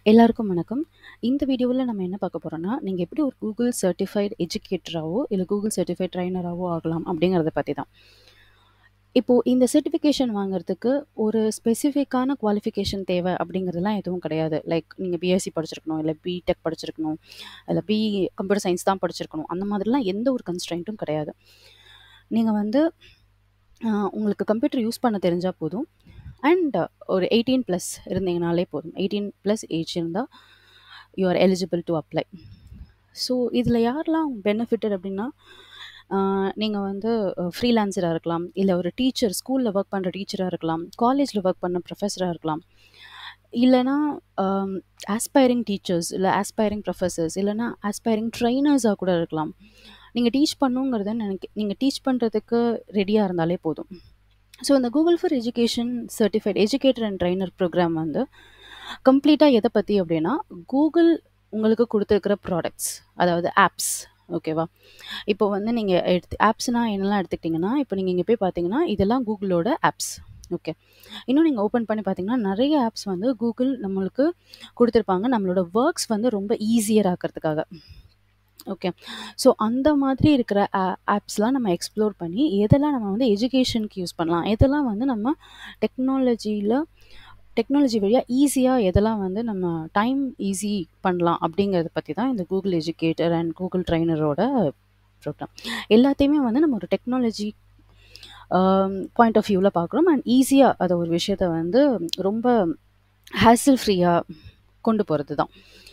எல்லாருக்கும் வணக்கம். இந்த வீடியோல நம்ம என்ன பார்க்க போறோம்னா, நீங்க எப்படி ஒரு Google சர்டிஃபைட் எஜுகேட்டராவோ, இல்ல Google சர்டிஃபைட் ட்ரெய்னராவோ ஆகலாம் அப்படிங்கிறத பத்தி தான். இப்போ இந்த சர்டிஃபிகேஷன் வாங்குறதுக்கு ஒரு ஸ்பெசிஃபிக்கான குவாலிஃபிகேஷன் தேவை அப்படிங்கிறதுலாம் எதுவும் கிடையாது. லைக் நீங்க பிஎஸ்சி படிச்சிருக்கணும், இல்ல பிடெக் படிச்சிருக்கணும், இல்ல பிஇ கம்ப்யூட்டர் சயின்ஸ் தான் படிச்சிருக்கணும். அந்த மாதிரிலாம் எந்த ஒரு கன்ஸ்ட்ரெயின்ட்டும் கிடையாது. நீங்க வந்து அ உங்களுக்கு கம்ப்யூட்டர் யூஸ் பண்ண தெரிஞ்சா போதும். அண்ட் ஒரு 18 பிளஸ் இருந்தீங்கனாலே போதும். 18 பிளஸ் ஏஜ் இருந்தா, you are eligible to apply. So இதில யாரெல்லாம் பெனிஃபிட்டட் அப்படின்னா, அ நீங்க வந்து அ ஃப்ரீலான்சரா இருக்கலாம், இல்ல ஒரு டீச்சர் ஸ்கூல்ல ஒர்க் பண்ற டீச்சரா இருக்கலாம், காலேஜ்ல ஒர்க் பண்ண ப்ரொஃபஸரா இருக்கலாம். இல்லன்னா அம் ஆஸ்பைரிங் டீச்சர்ஸ், இல்ல ஆஸ்பைரிங் ப்ரொஃபசர்ஸ், இல்லன்னா ஆஸ்பைரிங் ட்ரெய்னர்ஸா கூட இருக்கலாம். நீங்க டீச் பண்ணணுங்கிறத நெனைக்க நீங்க டீச் பண்றதுக்கு ரெடியா இருந்தாலே போதும். ஸோ இந்த Google for education certified educator and trainer program வந்து கம்ப்ளீட்டா எத பத்தி அப்படின்னா, Google உங்களுக்கு குடுத்திருக்கிற ப்ராடக்ட்ஸ், அதாவது ஆப்ஸ் ஓகேவா? இப்போ வந்து நீங்க எடுத்து ஆப்ஸ்னா என்னலாம் எடுத்துக்கிட்டீங்கன்னா, இப்போ நீங்க இங்க போய் பார்த்தீங்கன்னா, இதெல்லாம் Googleோட ஆப்ஸ். ஓகே. இன்னும் நீங்க ஓப்பன் பண்ணி பார்த்தீங்கன்னா, நெறைய ஆப்ஸ் வந்து Google நம்மளுக்கு குடுத்திருப்பாங்க. நம்மளோட வொர்க்ஸ் வந்து ரொம்ப ஈஸியர் ஆக்குறதுக்காக. ஓகே. ஸோ அந்த மாதிரி இருக்கிற ஆ ஆப்ஸ்லாம் நம்ம எக்ஸ்ப்ளோர் பண்ணி, எதெல்லாம் நம்ம வந்து எஜுகேஷனுக்கு யூஸ் பண்ணலாம், எதெல்லாம் வந்து நம்ம டெக்னாலஜில டெக்னாலஜி வழியா ஈஸியா எதெல்லாம் வந்து நம்ம டைம் ஈஸி பண்ணலாம் அப்படிங்கிறத பத்தி தான் இந்த Google எஜுகேட்டர் அண்ட் Google ட்ரெய்னரோட ப்ரோகிராம். எல்லாத்தையுமே வந்து நம்ம ஒரு டெக்னாலஜி அ பாயிண்ட் ஆஃப் வியூல பார்க்குறோம். அண்ட் ஈஸியா அத ஒரு விஷயத்த வந்து ரொம்ப ஹேசில் ஃப்ரீயா கொண்டு போறது தான்.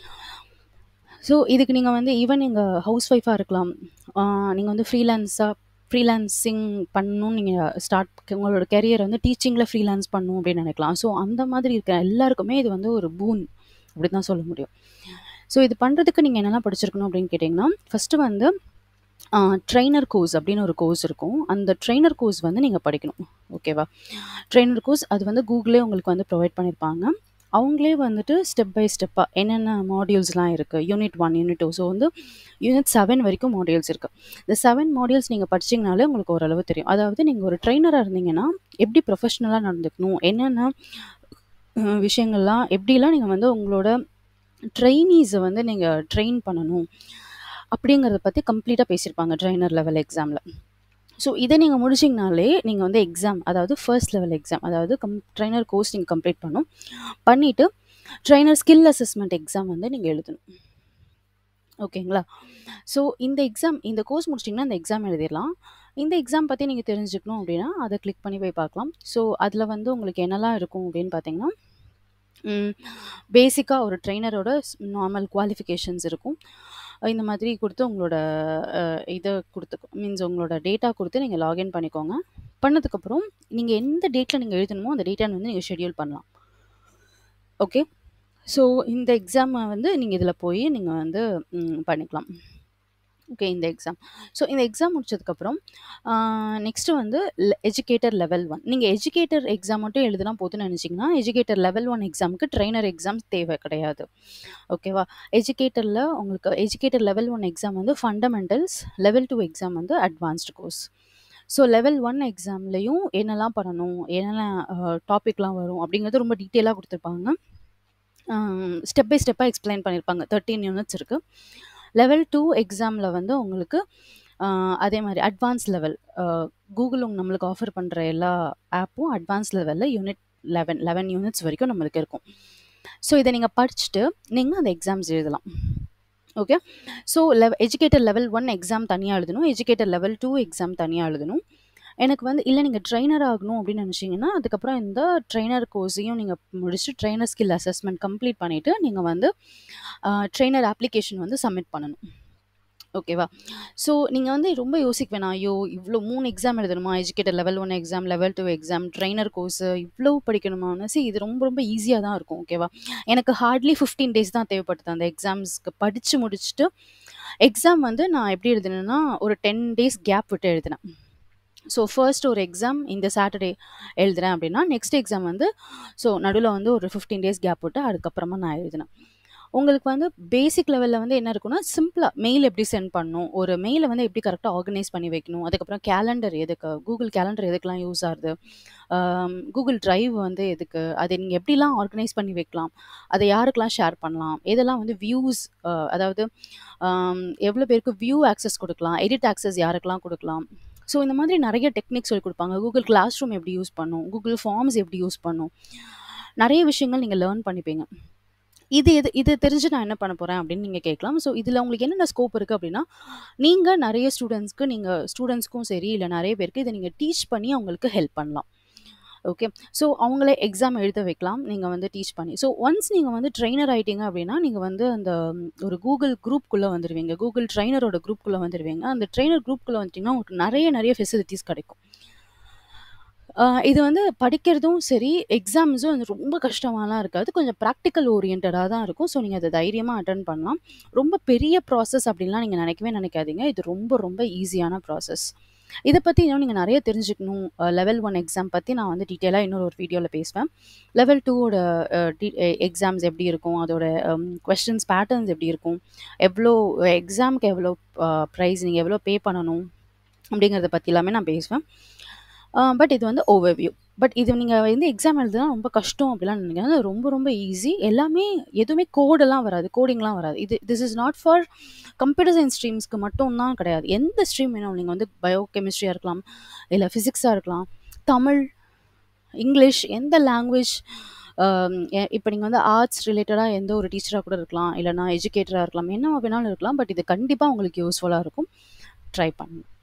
ஸோ இதுக்கு நீங்க வந்து ஈவன் நீங்க ஹவுஸ் ஒய்ஃபா இருக்கலாம். அ நீங்க வந்து ஃப்ரீலான்ஸா ஃப்ரீலான்சிங் பண்ணணும்னு நீங்க ஸ்டார்ட் உங்களோட கரியர் வந்து டீச்சிங்ல ஃப்ரீலான்ஸ் பண்ணணும் அப்படின்னு நெனைக்கலாம். ஸோ அந்த மாதிரி இருக்கிற எல்லாருக்குமே இது வந்து ஒரு பூன் அப்படின்னு தான் சொல்ல முடியும். ஸோ இது பண்றதுக்கு நீங்க என்னலாம் படிச்சிருக்கணும் அப்படின்னு கேட்டீங்கன்னா, ஃபர்ஸ்ட்டு வந்து அ ட்ரெய்னர் கோர்ஸ் அப்படின்னு ஒரு கோர்ஸ் இருக்கும். அந்த ட்ரெய்னர் கோர்ஸ் வந்து நீங்க படிக்கணும். ஓகேவா? ட்ரெய்னர் கோர்ஸ் அது வந்து Googleலே உங்களுக்கு வந்து ப்ரொவைட் பண்ணியிருப்பாங்க. அவங்களே வந்துட்டு ஸ்டெப் பை ஸ்டெப்பா என்னென்ன மாடியூல்ஸ்லாம் இருக்கு. யூனிட் 1, யூனிட் 2 ஸோ வந்து யூனிட் 7 வரைக்கும் மாடியூல்ஸ் இருக்கு. இந்த 7 மாடியூல்ஸ் நீங்க படிச்சீங்கனாலே உங்களுக்கு ஓரளவு தெரியும். அதாவது நீங்க ஒரு ட்ரெய்னரா இருந்தீங்கன்னா, எப்படி ப்ரொஃபஷனலா நடந்துக்கணும், என்னென்ன அ விஷயங்கள்லாம் எப்படிலாம் நீங்க வந்து உங்களோட ட்ரெய்னீஸ வந்து நீங்க ட்ரெயின் பண்ணணும், அப்படிங்கிறத பத்தி கம்ப்ளீட்டா பேசியிருப்பாங்க ட்ரெய்னர் லெவல் எக்ஸாம்ல. ஸோ இத நீங்க முடிச்சீங்கனாலே, நீங்க வந்து எக்ஸாம் அதாவது ஃபர்ஸ்ட் லெவல் எக்ஸாம் அதாவது கம் ட்ரெய்னர் கோர்ஸ் நீங்க கம்ப்ளீட் பண்ணணும். பண்ணிட்டு ட்ரெய்னர் ஸ்கில் அசஸ்மென்ட் எக்ஸாம் வந்து நீங்க எழுதணும். ஓகேங்களா? ஸோ இந்த எக்ஸாம் இந்த கோர்ஸ் முடிச்சிட்டீங்கன்னா, இந்த எக்ஸாம் எழுதிறலாம். இந்த எக்ஸாம் பத்தி நீங்க தெரிஞ்சுக்கணும் அப்படின்னா, அத கிளிக் பண்ணி போய் பார்க்கலாம். ஸோ அதில வந்து உங்களுக்கு என்னலாம் இருக்கும் அப்படின்னு பார்த்தீங்கன்னா, ம் பேசிக்கா ஒரு ட்ரெய்னரோட ஸ் நார்மல் குவாலிஃபிகேஷன்ஸ் இருக்கும். இந்த மாதிரி குடுத்து உங்களோட அ இத குடுத்து மீன்ஸ் உங்களோட டேட்டா குடுத்து நீங்க லாகின் பண்ணிக்கோங்க. பண்ணதுக்கப்புறம் நீங்க எந்த டேட்ல நீங்க எழுதணுமோ, அந்த டேட்ட வந்து நீங்க ஷெட்யூல் பண்ணலாம். ஓகே. ஸோ இந்த எக்ஸாம வந்து நீங்க இதில போய் நீங்க வந்து ம் பண்ணிக்கலாம். ஓகே இந்த எக்ஸாம். ஸோ இந்த எக்ஸாம் முடிச்சதுக்கப்புறம், ஆ நெக்ஸ்ட்டு வந்து லெ எஜுகேட்டர் லெவல் 1 நீங்க எஜுகேட்டர் எக்ஸாம் மட்டும் எழுதினா போதும்னு நெனச்சீங்கன்னா, எஜுகேட்டர் லெவல் 1 எக்ஸாம்க்கு ட்ரெய்னர் எக்ஸாம் தேவை கிடையாது. ஓகேவா? எஜுகேட்டர்ல உங்களுக்கு எஜுகேட்டர் லெவல் 1 எக்ஸாம் வந்து ஃபண்டமெண்டல்ஸ், லெவல் 2 எக்ஸாம் வந்து அட்வான்ஸ்டு கோர்ஸ். ஸோ லெவல் 1 எக்ஸாம்லயும் என்னலாம் பண்ணணும், என்னென்ன அ டாபிக்லாம் வரும் அப்படிங்கிறது ரொம்ப டீட்டெயிலா குடுத்துருப்பாங்க. அ ஸ்டெப் பை ஸ்டெப்பா எக்ஸ்ப்ளைன் பண்ணியிருப்பாங்க. 13 யூனிட்ஸ் இருக்கு. லெவல் 2 எக்ஸாம்ல வந்து உங்களுக்கு அ அதே மாரி அட்வான்ஸ் லெவல் அ Google நம்மளுக்கு ஆஃபர் பண்ற எல்லா ஆப்பும் அட்வான்ஸ் லெவல்ல யூனிட் 11 11 யூனிட்ஸ் வரைக்கும் நம்மளுக்கு இருக்கும். ஸோ இத நீங்க படிச்சுட்டு, நீங்க அந்த எக்ஸாம்ஸ் எழுதலாம். ஓகே. ஸோ லெவ எஜுகேட்டர் லெவல் 1 எக்ஸாம் தனியா எழுதணும். எஜுகேட்டர் லெவல் 2 எக்ஸாம் தனியா எழுதணும். எனக்கு வந்து இல்ல நீங்க ட்ரெய்னர் ஆகணும் அப்படின்னு நெனச்சீங்கன்னா, அதுக்கப்புறம் இந்த ட்ரெய்னர் கோர்ஸையும் நீங்க முடிச்சுட்டு ட்ரெய்னர் ஸ்கில் அசஸ்மென்ட் கம்ப்ளீட் பண்ணிட்டு, நீங்க வந்து அ ட்ரெய்னர் அப்ளிகேஷன் வந்து சப்மிட் பண்ணணும். ஓகேவா? ஸோ நீங்க வந்து ரொம்ப யோசிக்க வேணாம். ஐயோ! இவ்ளோ 3 எக்ஸாம் எழுதணுமா? Educator level 1 exam, level 2 exam, trainer course இவ்ளோ படிக்கணுமான்னு சி இது ரொம்ப ரொம்ப ஈஸியா தான் இருக்கும். ஓகேவா? எனக்கு ஹார்ட்லி 15 டேஸ் தான் தேவைப்பட்டது அந்த எக்ஸாம்ஸ்க்கு படிச்சு முடிச்சுட்டு, எக்ஸாம் வந்து நான் எப்படி எழுதினேன்னா, ஒரு 10 டேஸ் கேப் விட்டு எழுதினேன். ஸோ ஃபர்ஸ்ட் ஒரு எக்ஸாம் இந்த சாட்டர்டே எழுதுறேன் அப்படின்னா, நெக்ஸ்ட் எக்ஸாம் வந்து ஸோ நடுவுல வந்து ஒரு 15 டேஸ் கேப் விட்டு அதுக்கப்புறமா நான் எழுதினேன். உங்களுக்கு வந்து பேசிக் லெவலில் வந்து என்ன இருக்குன்னா சிம்பிளாக மெயில் எப்படி சென்ட் பண்ணணும் ஒரு மெயிலை வந்து எப்படி கரெக்டாக ஆர்கனைஸ் பண்ணி வைக்கணும் அதுக்கப்புறம் கேலண்டர் எதுக்கு கூகுள் கேலண்டர் எதுக்கெலாம் யூஸ் ஆகுது கூகுள் டிரைவ் வந்து எதுக்கு அதை நீங்கள் எப்படிலாம் ஆர்கனைஸ் பண்ணி வைக்கலாம் அதை யாருக்கெல்லாம் ஷேர் பண்ணலாம் எதெல்லாம் வந்து வியூஸ் அதாவது எவ்வளோ பேருக்கு வியூ ஆக்சஸ் கொடுக்கலாம் எடிட் ஆக்சஸ் யாருக்கெல்லாம் கொடுக்கலாம் ஸோ இந்த மாதிரி நிறைய டெக்னிக்ஸ் சொல்லி கொடுப்பாங்க கூகுள் கிளாஸ் ரூம் எப்படி யூஸ் பண்ணும் கூகுள் ஃபார்ம்ஸ் எப்படி யூஸ் பண்ணும் நிறைய விஷயங்கள் நீங்கள் லேர்ன் பண்ணிப்பீங்க இது எது இது தெரிஞ்சு நான் என்ன பண்ண போகிறேன் அப்படின்னு நீங்கள் கேட்கலாம் ஸோ இதில் உங்களுக்கு என்னென்ன ஸ்கோப் இருக்குது அப்படின்னா நீங்கள் நிறைய ஸ்டூடெண்ட்ஸ்க்கு நீங்கள் ஸ்டூடெண்ட்ஸ்க்கும் சரி இல்லை நிறைய பேருக்கு இதை நீங்கள் டீச் பண்ணி அவங்களுக்கு ஹெல்ப் பண்ணலாம் ஓகே ஸோ அவங்களே எக்ஸாம் எழுத வைக்கலாம் நீங்கள் வந்து டீச் பண்ணி ஸோ ஒன்ஸ் நீங்கள் வந்து ட்ரெயினர் ஆகிட்டீங்க அப்படின்னா நீங்கள் வந்து அந்த ஒரு கூகுள் குரூப்குள்ளே வந்துடுவீங்க கூகுள் ட்ரெயினரோட குரூப்குள்ளே வந்துடுவீங்க அந்த ட்ரெயினர் குரூப்குள்ளே வந்துட்டிங்கன்னா உங்களுக்கு நிறைய நிறைய ஃபெசிலிட்டிஸ் கிடைக்கும் இது வந்து படிக்கிறதும் சரி எக்ஸாம்ஸும் வந்து ரொம்ப கஷ்டமாலாம் இருக்காது கொஞ்சம் ப்ராக்டிக்கல் ஓரியன்டாக தான் இருக்கும் ஸோ நீங்கள் அதை தைரியமாக அட்டன் பண்ணலாம் ரொம்ப பெரிய ப்ராசஸ் அப்படின்லாம் நீங்கள் நினைக்கவே நினைக்காதீங்க இது ரொம்ப ரொம்ப ஈஸியான ப்ராசஸ் இதை பற்றி இன்னும் நீங்கள் நிறைய தெரிஞ்சுக்கணும் லெவல் ஒன் எக்ஸாம் பற்றி நான் வந்து டீட்டெயிலாக இன்னொரு ஒரு வீடியோவில் பேசுவேன் லெவல் டூவோட எக்ஸாம்ஸ் எப்படி இருக்கும் அதோட கொஸ்டின்ஸ் பேட்டர்ன்ஸ் எப்படி இருக்கும் எவ்வளோ எக்ஸாமுக்கு எவ்வளோ ப்ரைஸ் நீங்கள் எவ்வளோ பே பண்ணணும் அப்படிங்கிறத பற்றி எல்லாமே நான் பேசுவேன் பட் இது வந்து ஓவர்வியூ பட் இது நீங்கள் வந்து எக்ஸாம் எழுதுனா ரொம்ப கஷ்டம் அப்படிலாம் நினைக்கிறேன் ரொம்ப ரொம்ப ஈஸி எல்லாமே எதுவுமே கோடெல்லாம் வராது கோடிங்லாம் வராது இது this is not for computer science ஸ்ட்ரீம்ஸ்க்கு மட்டும் தான் கிடையாது எந்த ஸ்ட்ரீம் வேணும் நீங்கள் வந்து பயோ கெமிஸ்ட்ரியாக இருக்கலாம் இல்லை ஃபிசிக்ஸாக இருக்கலாம் தமிழ் இங்கிலீஷ் எந்த லாங்குவேஜ் இப்போ நீங்கள் வந்து ஆர்ட்ஸ் ரிலேட்டடாக எந்த ஒரு டீச்சராக கூட இருக்கலாம் இல்லைனா எஜுகேட்டராக இருக்கலாம் என்ன வேணாலும் இருக்கலாம் பட் இது கண்டிப்பாக உங்களுக்கு யூஸ்ஃபுல்லாக இருக்கும் ட்ரை பண்ணுங்கள்